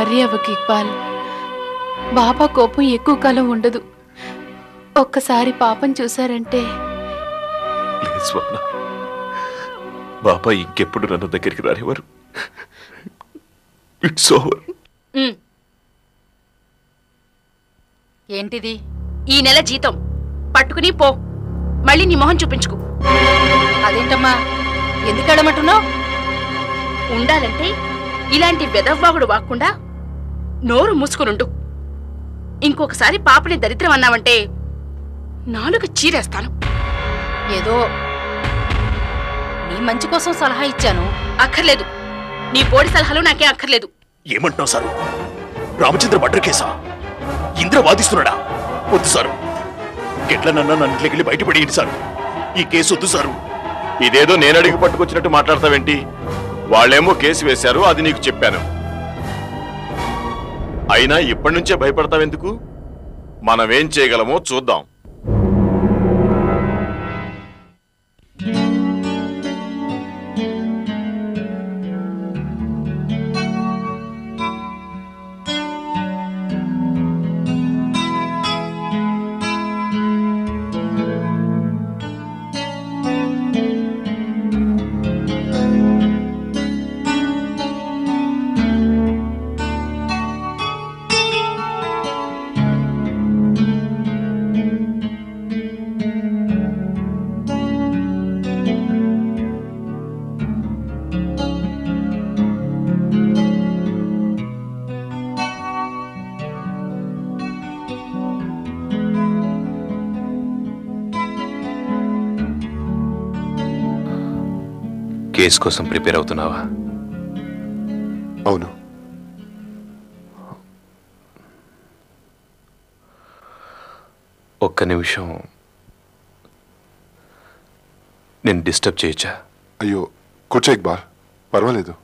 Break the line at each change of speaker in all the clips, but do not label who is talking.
Worry అవ్వకు ఇక్బాల్ బాబా కోపం ఎక్కువ కాలం ఉండదు ఒక్కసారి పాపం చూశారంటే
లేదు స్వప్న బాబా ఇంకెప్పుడు నన్ను దగ్గరికి రానివారు ఇట్స్ ఓవర్
ఉమ్. ఏంటిది ఈ నెల జీతం పట్టుకుని పో మళ్ళీ నీ మొహం చూపించుకో అదేంటమ్మా ఎందుకు అడమంటున్నావు ఉండాలంటే ఇలాంటి వెదవ్వాగుడు వాక్కుండా నోరు మూసుకునుండు ఇంకొకసారి పాపని దరిద్రం అన్నావంటే నాలుగు చీరేస్తాను
ఏదో నీ మంచి కోసం సలహా ఇచ్చాను
అక్కర్లేదు నీ పోడి సలహాలు నాకేం అక్కర్లేదు
ఏమంటున్నావు సారు రామచంద్ర మర్డర్ కేసా ఇంద్ర వాదిస్తున్నాడా వద్దు సారు ఎట్లనన్నా నన్ను ఇంట్లోకి బయటపడేయండి సారు ఈ కేసు వద్దు సారు
ఇదేదో నేను అడిగి పట్టుకొచ్చినట్టు మాట్లాడతావేంటి వాళ్ళేమో కేసు వేశారు అది నీకు చెప్పాను అయినా ఇప్పటి నుంచే భయపడతావెందుకు మనమేం చేయగలమో చూద్దాం
కేసు కోసం ప్రిపేర్ అవుతున్నావా
అవును
ఒక్క నిమిషం నేను డిస్టర్బ్ చేయొచ్చా
అయ్యో కూర్చో ఇక్బాల్ పర్వాలేదు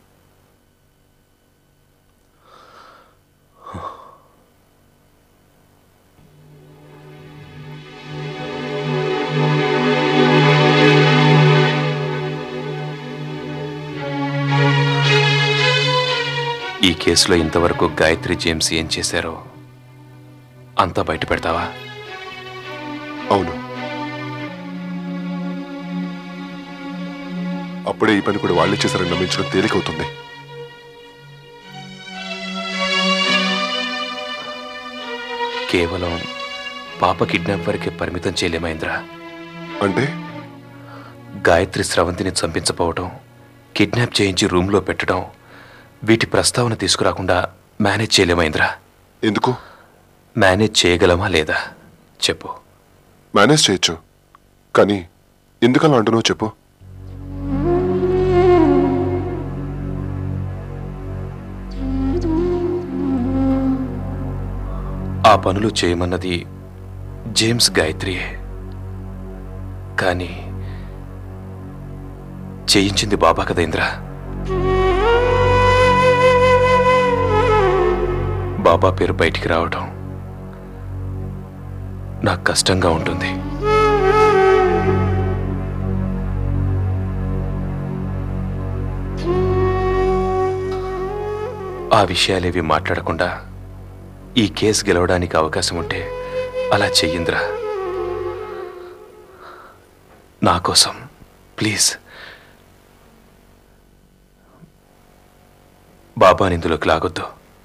ఈ కేసులో ఇంతవరకు గాయత్రి జేమ్స్ ఏం చేశారో అంతా బయట పెడతావా
అవును అప్పుడే ఈ పని కూడా వాళ్ళే చేశారని నమ్మించడం తేలికవుతుంది
కేవలం పాప కిడ్నాప్ వరకే పరిమితం చేయలేమైందిరా
అంటే
గాయత్రి స్రవంతిని చంపించపోవటం కిడ్నాప్ చేయించి రూమ్లో పెట్టడం వీటి ప్రస్తావన తీసుకురాకుండా మేనేజ్ చేయలేమైందిరా
ఎందుకు
మేనేజ్ చేయగలమా లేదా చెప్పు
మేనేజ్ చేయొచ్చు కానీ ఎందుకలా అంటున్నావు చెప్పు
ఆ పనులు చేయమన్నది జేమ్స్ గాయత్రియే కానీ చేయించింది బాబా కదేంద్రా బాబా పేరు బయటికి రావటం నాకు కష్టంగా ఉంటుంది ఆ విషయాలేవి మాట్లాడకుండా ఈ కేసు గెలవడానికి అవకాశం ఉంటే అలా చెయ్యిందిరా నా కోసం ప్లీజ్ బాబాని ఇందులోకి లాగొద్దు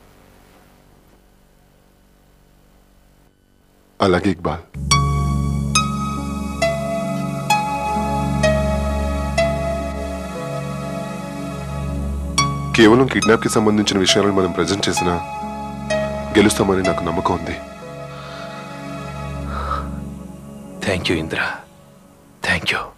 అలాగే ఇక్బాల్ కేవలం కిడ్నాప్ కి సంబంధించిన విషయాలను మనం ప్రజెంట్ చేసినా గెలుస్తామని నాకు నమ్మకం ఉంది
thank you Indra thank you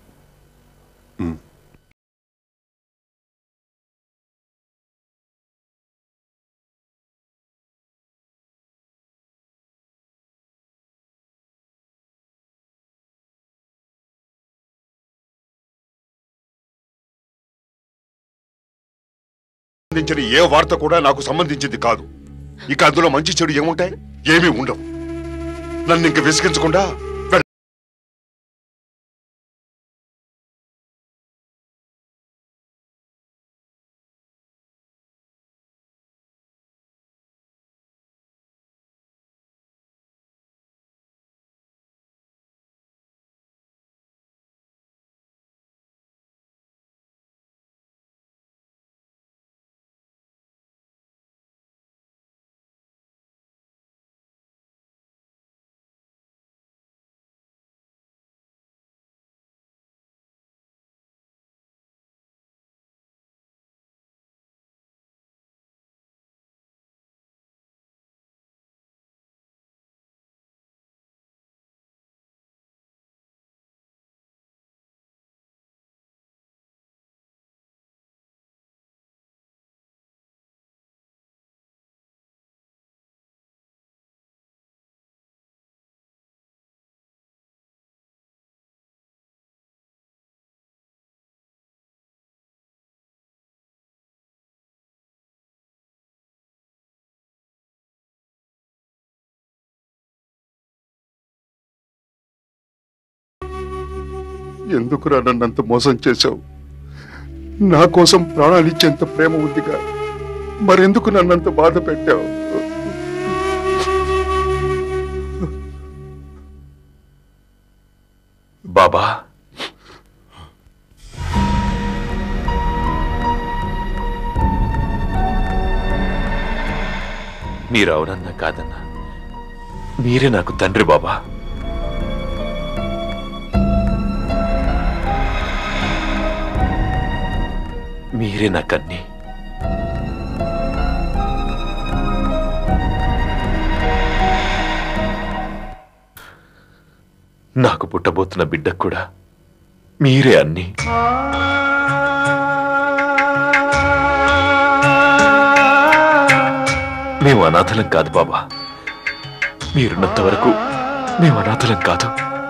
సంబంధించిన ఏ వార్త కూడా నాకు సంబంధించింది కాదు ఇక అందులో మంచి చెడు ఏముంటాయి ఏమీ ఉండవు నన్ను ఇంక విసిగించకుండా ఎందుకురా నన్నంత మోసం చేశావు నా కోసం ప్రాణాలిచ్చేంత ప్రేమ ఉందిగా మరెందుకు నన్నంత బాధ పెట్టావు
బాబా మీరు అవునన్నా కాదన్నా మీరే నాకు తండ్రి బాబా మీరే నాకన్నీ నాకు పుట్టబోతున్న బిడ్డకు కూడా మీరే అన్నీ మేము అనాథలం కాదు బాబా మీరున్నంత వరకు మేము అనాథలం కాదు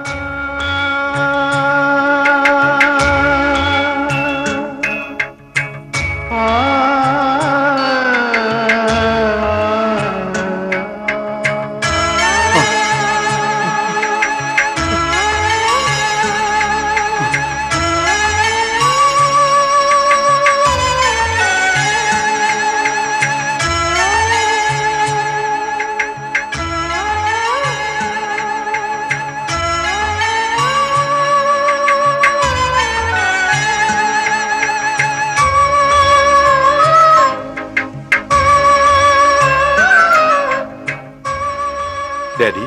డాడీ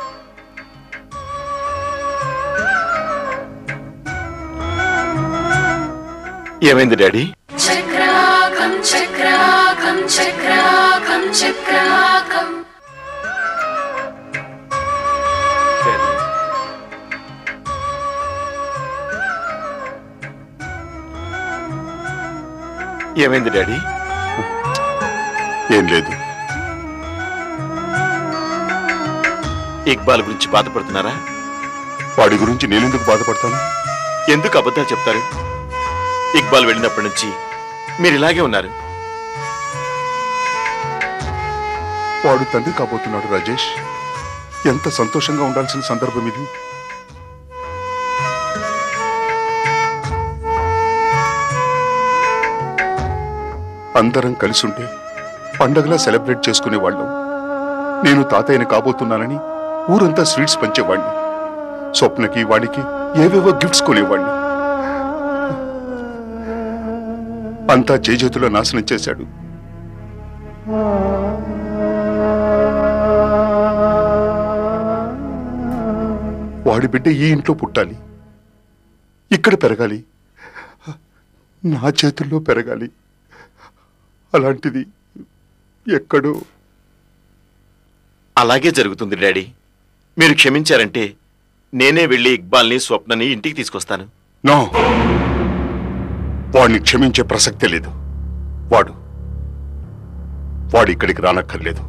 ఏమైంది డాడీ
చక్రాకం చక్రాకం చక్రాకం చక్రాకం
డాడీ ఏమైంది డాడీ
ఏం లేదు
ఇక్బాల్ గురించి బాధపడుతున్నారా
వాడి గురించి నేనెందుకు బాధపడతాను
ఎందుకు అబద్ధాలు చెప్తారు ఇక్బాల్ వెళ్ళినప్పటి నుంచి మీరు ఇలాగే ఉన్నారు
వాడు తండ్రి కాబోతున్నాడు రాజేష్ ఎంత సంతోషంగా ఉండాల్సిన సందర్భం ఇది అందరం కలిసి ఉంటే పండగలా సెలబ్రేట్ చేసుకునేవాళ్ళం నేను తాతయ్యని కాబోతున్నానని ఊరంతా స్వీట్స్ పంచేవాడిని స్వప్నకి వాడికి ఏవేవో గిఫ్ట్స్ కొనేవాడిని అంతా చేజేతులో నాశనం చేశాడు వాడి బిడ్డ ఈ ఇంట్లో పుట్టాలి ఇక్కడ పెరగాలి నా చేతుల్లో పెరగాలి అలాంటిది ఎక్కడో
అలాగే జరుగుతుంది డాడీ మీరు క్షమించారంటే నేనే వెళ్ళి ఇక్బాల్ని స్వప్నని ఇంటికి తీసుకొస్తాను
నో వాడిని క్షమించే ప్రసక్తే లేదు వాడు వాడు ఇక్కడికి రానక్కర్లేదు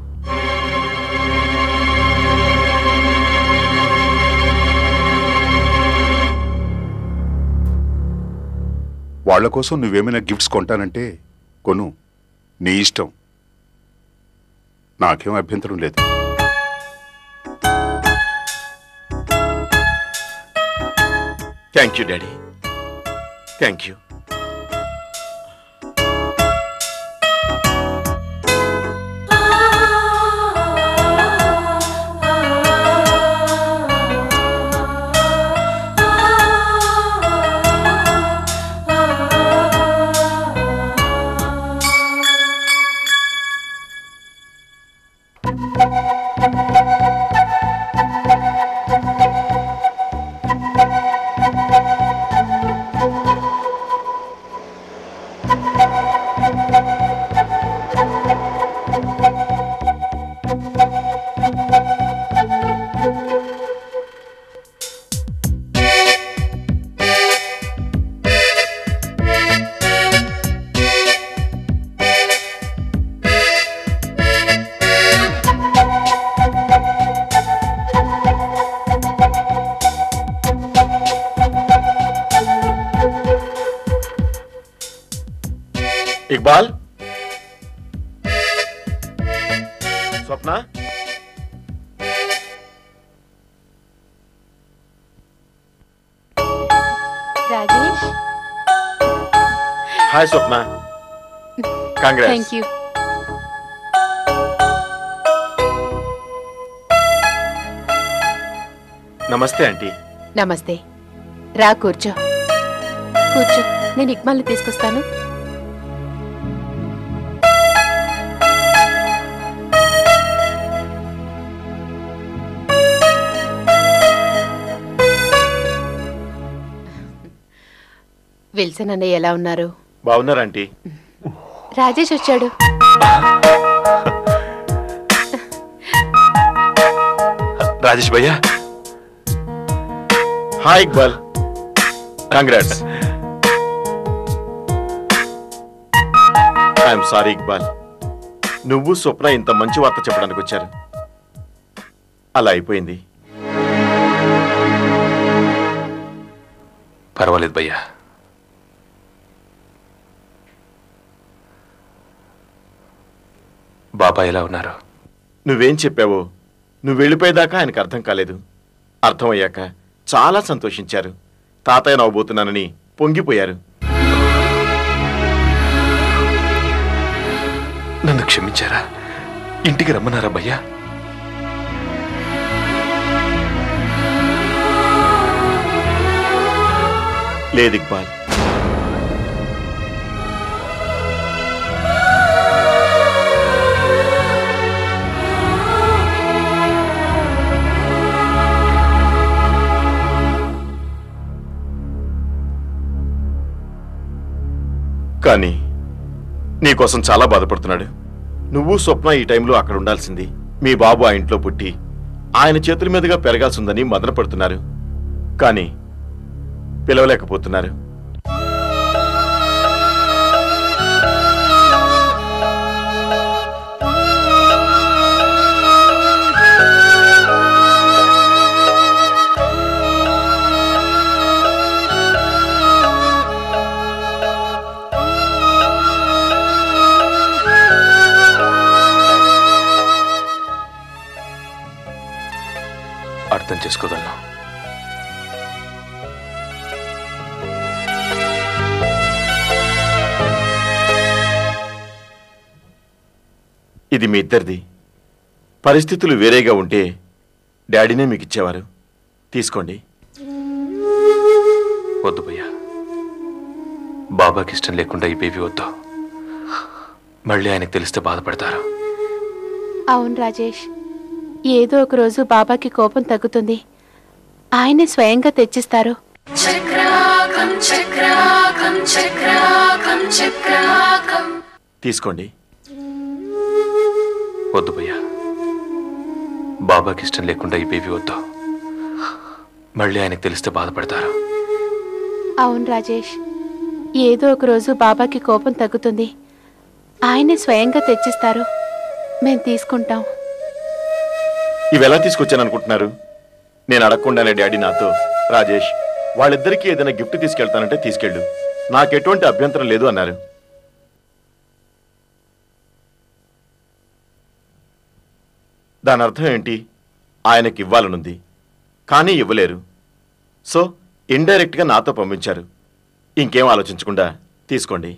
వాళ్ళ కోసం నువ్వేమైనా గిఫ్ట్స్ కొంటానంటే కొను నీ ఇష్టం నాకేం అభ్యంతరం లేదు
thank you daddy thank you Iqbal Swapna
Rajesh
hi Swapna congrats
thank you
నమస్తే ఆంటీ
నమస్తే రా కూర్చో కూర్చో నేను ఇక్మాల్ని తీసుకొస్తాను విల్సన్ అన్నయ్య ఎలా ఉన్నారు
బాగున్నారా ఆంటీ
రాజేష్ వచ్చాడు
రాజేష్ భయ్యా
hi Iqbal congrats I'm sorry Iqbal నువ్వు స్వప్న ఇంత మంచి వార్త చెప్పడానికి వచ్చారు అలా అయిపోయింది
పర్వాలేదు భయ్యా బాబా ఎలా ఉన్నారు
నువ్వేం చెప్పావో నువ్వు వెళ్ళిపోయేదాకా ఆయనకు అర్థం కాలేదు అర్థమయ్యాక చాలా సంతోషించారు తాతయ్య నవ్వబోతున్నానని పొంగిపోయారు
నన్ను క్షమించారా ఇంటికి రమ్మన్నారా భయ్యా
లేదు ఇక్బాల్ కానీ నీకోసం చాలా బాధపడుతున్నాడు నువ్వు స్వప్న ఈ టైంలో అక్కడ ఉండాల్సింది మీ బాబు ఆ ఇంట్లో పుట్టి ఆయన చేతుల మీదుగా పెరగాల్సిందని మదన పడుతున్నారు కానీ పిలవలేకపోతున్నారు
అర్థం చేసుకోగలను
ఇది మీ ఇద్దరిది పరిస్థితులు వేరేగా ఉంటే డాడీనే మీకు ఇచ్చేవారు తీసుకోండి
వద్దు భయ్యా బాబాకి ఇష్టం లేకుండా ఈ బేబీ వద్దు మళ్ళీ ఆయనకు తెలిస్తే బాధపడతారు
అవును రాజేష్ ఏదో ఒక రోజు బాబాకి కోపం తగ్గుతుంది ఆయనే స్వయంగా తెచ్చిస్తారు
తీసుకోండి
వద్దు భయ్యా బాబాకి ఇష్టం లేకుండా ఈ బేబీ వద్దు మళ్ళీ ఆయనకు తెలిస్తే బాధపడతారు
అవును రాజేష్ ఏదో ఒక రోజు బాబాకి కోపం తగ్గుతుంది ఆయనే స్వయంగా తెచ్చిస్తారు మేం తీసుకుంటాం
ఇవి ఎలా తీసుకొచ్చాను అనుకుంటున్నారు నేను అడగకుండానే డాడీ నాతో రాజేష్ వాళ్ళిద్దరికీ ఏదైనా గిఫ్ట్ తీసుకెళ్తానంటే తీసుకెళ్ళు నాకెటువంటి అభ్యంతరం లేదు అన్నారు దాని అర్థం ఏంటి ఆయనకి ఇవ్వాలనుంది కానీ ఇవ్వలేరు సో ఇండైరెక్ట్గా నాతో పంపించారు ఇంకేం ఆలోచించకుండా తీసుకోండి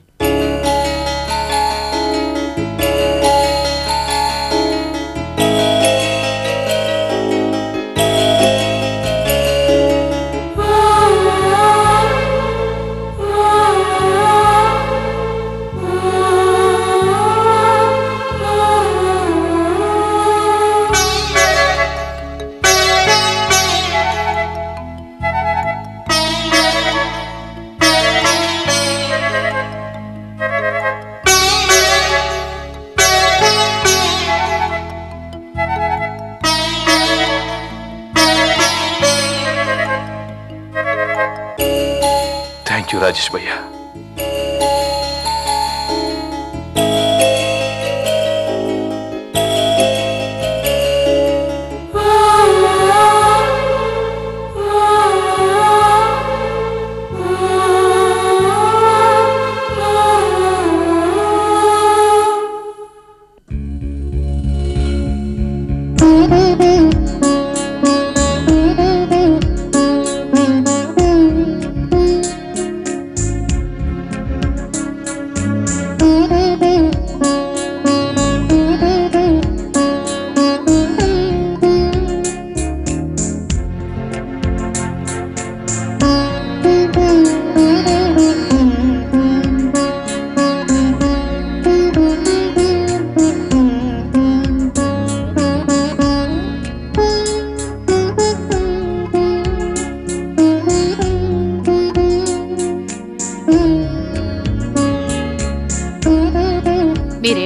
థ్యాంక్ యూ రాజేష్ భయ్యా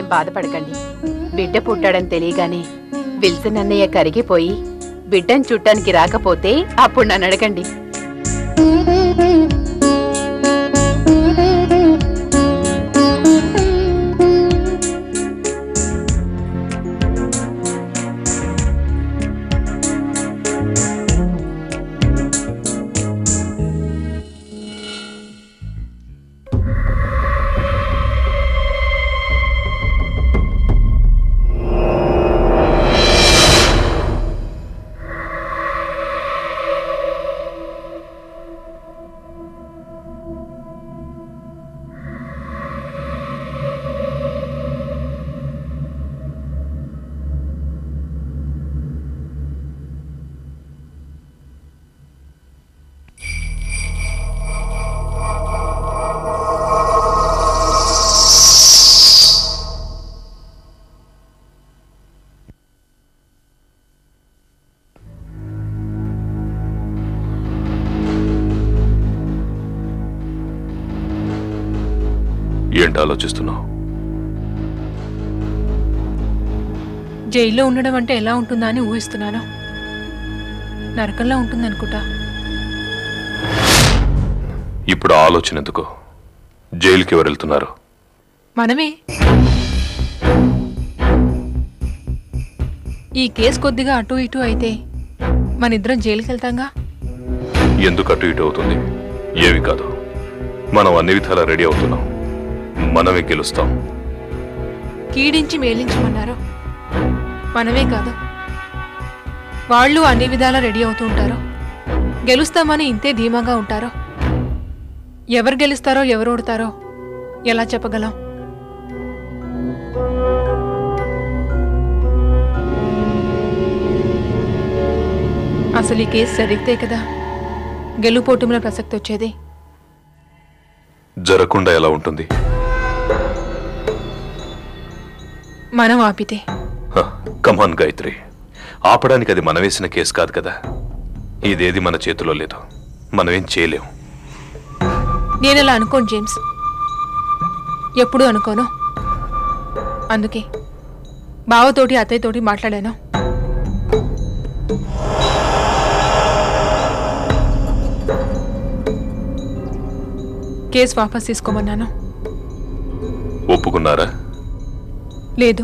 బాధపడకండి బిడ్డ పుట్టాడని తెలియగానే విల్సన్ అన్నయ్య కరిగిపోయి బిడ్డను చుట్టానికి రాకపోతే అప్పుడు నన్ను అడగండి
ఏంటి ఆలోచిస్తున్నావు
జైల్లో ఉండడం అంటే ఎలా ఉంటుందా అని ఊహిస్తున్నాను నరకంలా ఉంటుందనుకుంటా
ఇప్పుడు ఆ ఆలోచన ఎందుకు జైలుకి ఎవరు వెళ్తున్నారు
మనమే ఈ కేసు కొద్దిగా అటు ఇటు అయితే మన ఇద్దరం జైలుకి వెళ్తాంగా
ఎందుకు అటు ఇటు అవుతుంది ఏవి కాదు మనం అన్ని విధాలా రెడీ అవుతున్నాం మనమే గెలుస్తాం
కీడించి మేలించమన్నారు మనమే కాదు వాళ్ళు అన్ని విధాలా రెడీ అవుతూ ఉంటారు గెలుస్తామని ఇంతే ధీమాగా ఉంటారు ఎవరు గెలుస్తారో ఎవరు ఓడతారో ఎలా చెప్పగలం అసలు ఈ కేసు జరిగితే కదా గెలుపోటుముల ప్రసక్తి వచ్చేది
జరగకుండా ఎలా ఉంటుంది
మనం ఆపితే
కమాన్ గాయత్రి ఆపడానికి అది మనం వేసిన కేసు కాదు కదా ఇదేది మన చేతిలో లేదు మనమేం చేయలేం
నేను అలా అనుకోను జేమ్స్ ఎప్పుడు అనుకోను అందుకే బావతోటి అత్తయ్యతోటి మాట్లాడాను కేసు వాపస్ తీసుకోమన్నాను
ఒప్పుకున్నారా
లేదు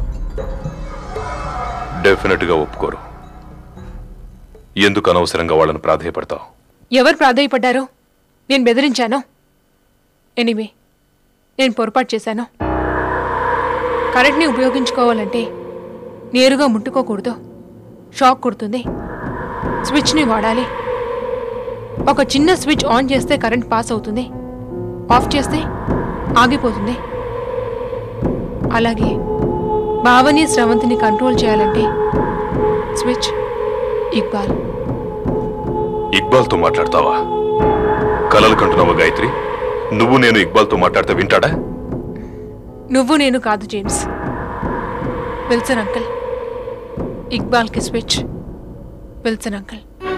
డెఫినెట్గా ఒప్పుకోరు ఎందుకు అనవసరంగా వాళ్ళని ప్రాధేయపడతావు
ఎవరు ప్రాధాయపడ్డారు నేను బెదిరించాను ఎనీవే నేను పొరపాటు చేశాను కరెంట్ని ఉపయోగించుకోవాలంటే నేరుగా ముట్టుకోకూడదు షాక్ కొడుతుంది స్విచ్ని వాడాలి ఒక చిన్న స్విచ్ ఆన్ చేస్తే కరెంట్ పాస్ అవుతుంది ఆఫ్ చేస్తే ఆగిపోతుంది అలాగే భావని స్రవంతిని కంట్రోల్ చేయాలంటే స్విచ్ ఇక్బాల్
ఇక్బాల్తో మాట్లాడతావా కలలు కంటున్నావా గాయత్రి నువ్వు నేను ఇక్బాల్తో మాట్లాడితే వింటాడా
నువ్వు నేను కాదు జేమ్స్ విల్సన్ అంకుల్ ఇక్బాల్కి switch Wilson uncle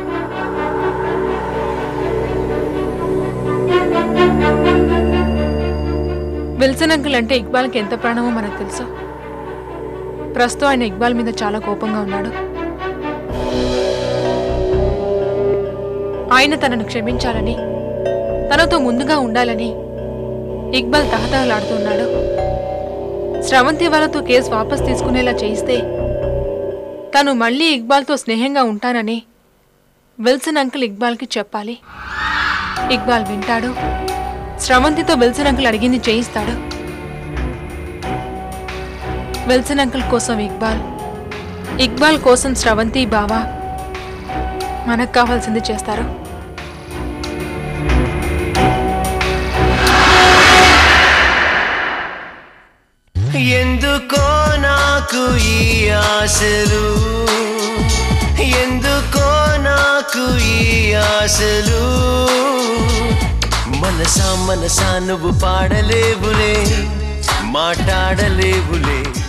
Wilson uncle అంటే ఇక్బాల్కి ఎంత ప్రాణమో మనకు తెలుసు ప్రస్తుతం ఆయన ఇక్బాల్ మీద చాలా కోపంగా ఉన్నాడు ఆయన తనను క్షమించాలని తనతో ముందుగా ఉండాలని ఇక్బాల్ తహతహలాడుతున్నాడు స్రవంతి వాళ్ళతో కేసు వాపస్ తీసుకునేలా చేయిస్తే తను మళ్ళీ ఇక్బాల్తో స్నేహంగా ఉంటానని విల్సన్ అంకుల్ ఇక్బాల్కి చెప్పాలి ఇక్బాల్ వింటాడు స్రవంతితో విల్సన్ అంకుల్ అడిగింది చేయిస్తాడు విల్సన్ అంకుల్ కోసం ఇక్బాల్ ఇక్బాల్ కోసం స్రవంతి బావా మనకు కావాల్సింది చేస్తారు
ఎందుకో నాకు ఈ ఆశలు ఎందుకో నాకు ఈ ఆశలు మనసా మనసా నువ్వు పాడలేవులే మాట్లాడలేవులే